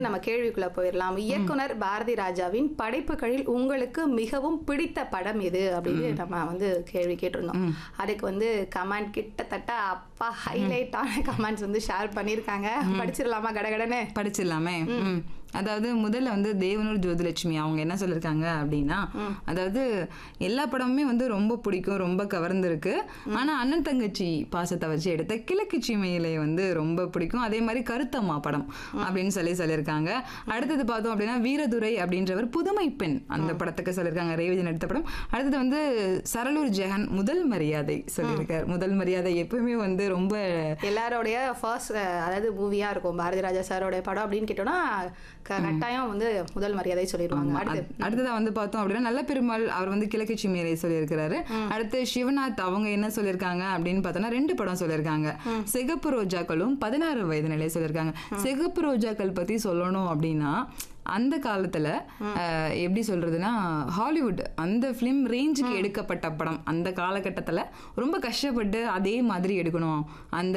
நம்ம கேள்விக்குள்ள போயிடலாம் இயக்குனர் பாரதி ராஜாவின் படைப்புகளில் உங்களுக்கு மிகவும் பிடித்த படம் எது அப்படின்னு நம்ம வந்து கேள்வி கேட்டிருந்தோம் அதுக்கு வந்து கமெண்ட் கிட்டத்தட்ட அப்பா ஹைலைட்டான கமெண்ட்ஸ் வந்து ஷேர் பண்ணியிருக்காங்க படிச்சிடலாமா கடகடன்னு படிச்சிடலாமே ம். அதாவது முதல்ல வந்து தேவனூர் ஜோதிலட்சுமி அவங்க என்ன சொல்லியிருக்காங்க அப்படின்னா அதாவது எல்லா படமுமே வந்து ரொம்ப பிடிக்கும் ரொம்ப கவர்ந்திருக்கு ஆனா அண்ணன் தங்கச்சி பாசத்தை வச்சு எடுத்த கிழக்கு சீமையிலே வந்து ரொம்ப பிடிக்கும் அதே மாதிரி கருத்தம்மா படம் அப்படின்னு சொல்லி சொல்லியிருக்காங்க அடுத்தது பார்த்தோம் அப்படின்னா வீரதுரை அப்படின்றவர் புதுமை பெண் அந்த படத்துக்கு சொல்லியிருக்காங்க ரேவதி நடித்த படம் அடுத்தது வந்து சரளூர் ஜெகன் முதல் மரியாதை சொல்லியிருக்காரு முதல் மரியாதை எப்பவுமே வந்து ரொம்ப எல்லாரோடைய ஃபர்ஸ்ட் அதாவது மூவியா இருக்கும் பாரதி ராஜா சாரோடைய படம் அப்படின்னு கேட்டோம்னா க- கட்டாயம் வந்து முதல் மரியாதை சொல்லிடுவாங்க அடுத்து அடுத்ததா வந்து பார்த்தோம் அப்படின்னா நல்ல பெருமாள் அவர் வந்து கிழக்கு மேலே சொல்லியிருக்கிறாரு அடுத்து சிவநாத் அவங்க என்ன சொல்லியிருக்காங்க அப்படின்னு பார்த்தோம்னா ரெண்டு படம் சொல்லியிருக்காங்க சிகப்பு ரோஜாக்களும் பதினாறு வயது நிலையை சொல்லியிருக்காங்க சிகப்பு ரோஜாக்கள் பத்தி சொல்லணும் அப்படின்னா அந்த காலத்துல அஹ், எப்படி சொல்றதுன்னா ஹாலிவுட் அந்த ஃபிலிம் ரேஞ்சுக்கு எடுக்கப்பட்ட படம் அந்த காலகட்டத்துல ரொம்ப கஷ்டப்பட்டு அதே மாதிரி எடுக்கணும் அந்த